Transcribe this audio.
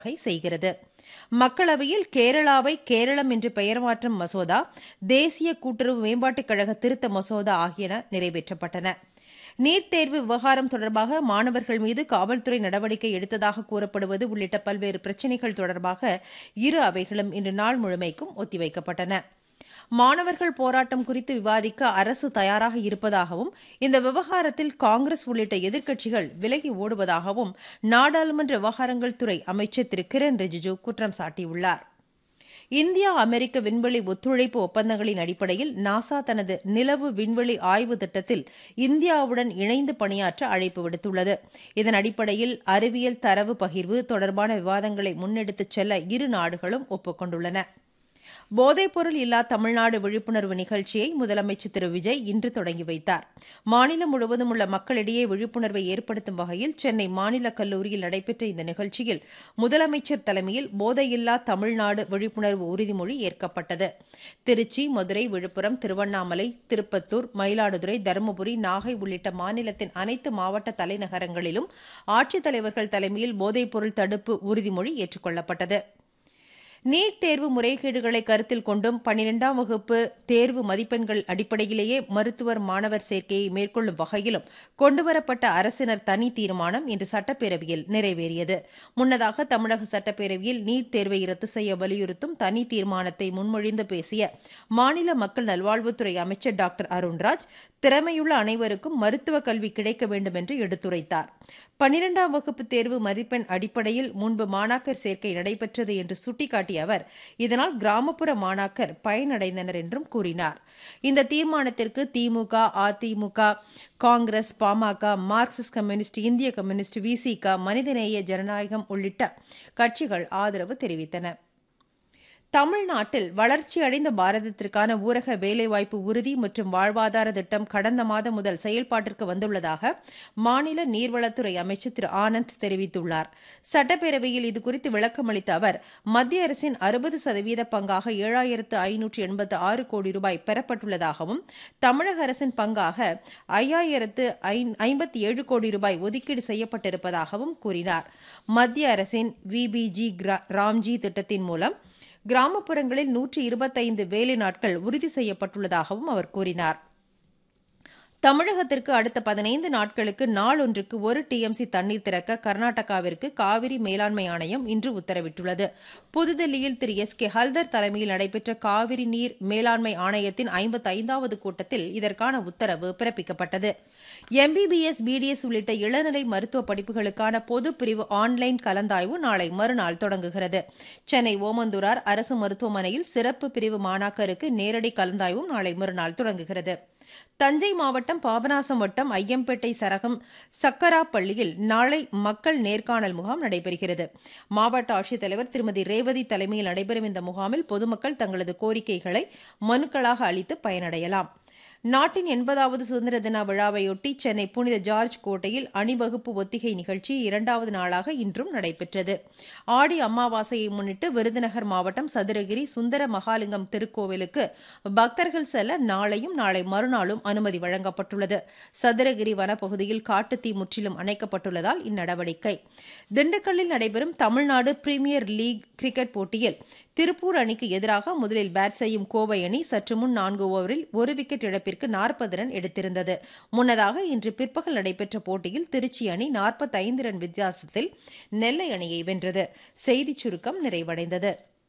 வகை செய்கிறது மக்களவையில் கேரளாவை கேரளம் என்று பெயர் மாற்றும் மசோதா தேசிய கூட்டுறவு மேம்பாட்டுக் கழக திருத்த மசோதா ஆகியன நிறைவேற்றப்பட்டன நீட் தேர்வு விவகாரம் தொடர்பாக மாணவர்கள் மீது காவல்துறை நடவடிக்கை எடுத்ததாக கூறப்படுவது உள்ளிட்ட பல்வேறு பிரச்சினைகள் தொடர்பாக இரு அவைகளும் இன்று நாள் முழுமைக்கும் ஒத்திவைக்கப்பட்டன மாணவர்கள் போராட்டம் குறித்து விவாதிக்க அரசு தயாராக இருப்பதாகவும் இந்த விவகாரத்தில் காங்கிரஸ் உள்ளிட்ட எதிர்க்கட்சிகள் விலகி ஓடுவதாகவும் நாடாளுமன்ற விவகாரங்கள் துறை அமைச்சர் திரு கிரண் ரிஜிஜு குற்றம் சாட்டியுள்ளார் இந்தியா அமெரிக்க விண்வெளி ஒத்துழைப்பு ஒப்பந்தங்களின் அடிப்படையில் நாசா தனது நிலவு விண்வெளி ஆய்வு திட்டத்தில் இந்தியாவுடன் இணைந்து பணியாற்ற அழைப்பு விடுத்துள்ளது இதன் அடிப்படையில் அறிவியல் தரவு பகிர்வு தொடர்பான விவாதங்களை முன்னெடுத்துச் செல்ல இரு நாடுகளும் ஒப்புக்கொண்டுள்ளன போதைப்பொருள் இல்லா தமிழ்நாடு விழிப்புணர்வு நிகழ்ச்சியை முதலமைச்சர் திரு விஜய் இன்று தொடங்கி வைத்தார் மாநிலம் முழுவதும் உள்ள மக்களிடையே விழிப்புணர்வை ஏற்படுத்தும் வகையில் சென்னை மாநில கல்லூரியில் நடைபெற்ற இந்த நிகழ்ச்சியில் முதலமைச்சர் தலைமையில் போதையில்லா தமிழ்நாடு விழிப்புணர்வு உறுதிமொழி ஏற்கப்பட்டது திருச்சி மதுரை விழுப்புரம் திருவண்ணாமலை திருப்பத்தூர் மயிலாடுதுறை தருமபுரி நாகை உள்ளிட்ட மாநிலத்தின் அனைத்து மாவட்ட தலைநகரங்களிலும் ஆட்சித்தலைவர்கள் தலைமையில் போதைப்பொருள் தடுப்பு உறுதிமொழி ஏற்றுக்கொள்ளப்பட்டது நீட் தேர்வு முறைகேடுகளை கருத்தில் கொண்டும் பனிரெண்டாம் வகுப்பு தேர்வு மதிப்பெண்கள் அடிப்படையிலேயே மருத்துவர் மாணவர் சேர்க்கையை மேற்கொள்ளும் வகையிலும் கொண்டுவரப்பட்ட அரசினர் தனி தீர்மானம் இன்று சட்டப்பேரவையில் நிறைவேறியது முன்னதாக தமிழக சட்டப்பேரவையில் நீட் தேர்வை ரத்து செய்ய வலியுறுத்தும் தனி தீர்மானத்தை முன்மொழிந்து பேசிய மாநில மக்கள் நல்வாழ்வுத்துறை அமைச்சர் டாக்டர் அருண்ராஜ் திறமையுள்ள அனைவருக்கும் மருத்துவ கல்வி கிடைக்க வேண்டும் என்று எடுத்துரைத்தார் பனிரெண்டாம் வகுப்பு தேர்வு மதிப்பெண் அடிப்படையில் முன்பு மாணாக்கர் சேர்க்கை நடைபெற்றது என்று சுட்டிக்காட்டிய அவர் இதனால் கிராமப்புற மாணாக்கர் பயனடைந்தனர் என்றும் கூறினார் இந்த தீர்மானத்திற்கு திமுக அதிமுக காங்கிரஸ் பாமக மார்க்சிஸ்ட் கம்யூனிஸ்ட் இந்திய கம்யூனிஸ்ட் விசிக மனிதநேய ஜனநாயகம் உள்ளிட்ட கட்சிகள் ஆதரவு தெரிவித்தன தமிழ்நாட்டில் வளர்ச்சியடைந்த பாரதத்திற்கான ஊரக வேலைவாய்ப்பு உறுதி மற்றும் வாழ்வாதார திட்டம் கடந்த மாதம் முதல் செயல்பாட்டிற்கு வந்துள்ளதாக மாநில நீர்வளத்துறை அமைச்சர் திரு ஆனந்த் தெரிவித்துள்ளார் சட்டப்பேரவையில் இதுகுறித்து விளக்கமளித்த அவர் மத்திய அரசின் அறுபது சதவீத பங்காக ஏழாயிரத்து ஐநூற்று எண்பத்து ஆறு கோடி ரூபாய் பெறப்பட்டுள்ளதாகவும் தமிழக அரசின் பங்காக ஐயாயிரத்து ஐம்பத்தி ஏழு கோடி ரூபாய் ஒதுக்கீடு செய்யப்பட்டிருப்பதாகவும் கூறினார் மத்திய அரசின் விபிஜி ராம்ஜி திட்டத்தின் மூலம் கிராமப்புறங்களில் நூற்றி இருபத்தைந்து வேலை நாட்கள் உறுதி செய்யப்பட்டுள்ளதாகவும் அவர் கூறினார் தமிழகத்திற்கு அடுத்த பதினைந்து நாட்களுக்கு நாளொன்றுக்கு ஒரு டிஎம்சி தண்ணீர் திறக்க கர்நாடகாவிற்கு காவிரி மேலாண்மை ஆணையம் இன்று உத்தரவிட்டுள்ளது புதுதில்லியில் திரு எஸ் கே ஹல்தர் தலைமையில் நடைபெற்ற காவிரி நீர் மேலாண்மை ஆணையத்தின் ஐம்பத்தைந்தாவது கூட்டத்தில் இதற்கான உத்தரவு பிறப்பிக்கப்பட்டது எம்பிபிஎஸ் பிடிஎஸ் உள்ளிட்ட இளநிலை மருத்துவ படிப்புகளுக்கான பொது பிரிவு ஆன்லைன் கலந்தாய்வு நாளை மறுநாள் தொடங்குகிறது சென்னை ஓமந்தூரார் அரசு மருத்துவமனையில் சிறப்பு பிரிவு மாணாக்கருக்கு நேரடி கலந்தாய்வும் நாளை மறுநாள் தொடங்குகிறது தஞ்சை மாவட்டம் பாபநாசம் வட்டம் ஐயம்பேட்டை சரகம் சக்கரா பள்ளியில் நாளை மக்கள் நேர்காணல் முகாம் நடைபெறுகிறது மாவட்ட ஆட்சித்தலைவர் திருமதி ரேவதி தலைமையில் நடைபெறும் இந்த முகாமில் பொதுமக்கள் தங்களது கோரிக்கைகளை மனுக்களாக அளித்து பயனடையலாம் நாட்டின் எண்பதாவது சுதந்திர தின விழாவையொட்டி சென்னை புனித ஜார்ஜ் கோட்டையில் அணிவகுப்பு ஒத்திகை நிகழ்ச்சி இரண்டாவது நாளாக இன்றும் நடைபெற்றது ஆடி அமாவாசையை முன்னிட்டு விருதுநகர் மாவட்டம் சதுரகிரி சுந்தர மகாலிங்கம் திருக்கோவிலுக்கு பக்தர்கள் செல்ல நாளையும் நாளை மறுநாளும் அனுமதி வழங்கப்பட்டுள்ளது சதுரகிரி வனப்பகுதியில் காட்டுத்தீ முற்றிலும் அணைக்கப்பட்டுள்ளதால் இந்நடவடிக்கை திண்டுக்கல்லில் நடைபெறும் தமிழ்நாடு பிரீமியர் லீக் கிரிக்கெட் போட்டியில் திருப்பூர் அணிக்கு எதிராக முதலில் பேட் செய்யும் கோவை அணி சற்று முன் நான்கு ஓவரில் ஒரு விக்கெட் இழப்பிற்கு நாற்பது ரன் எடுத்திருந்தது முன்னதாக இன்று பிற்பகல் நடைபெற்ற போட்டியில் திருச்சி அணி நாற்பத்தைந்து ரன் வித்தியாசத்தில் நெல்லை அணியை வென்றது செய்திச் சுருக்கம் நிறைவடைந்தது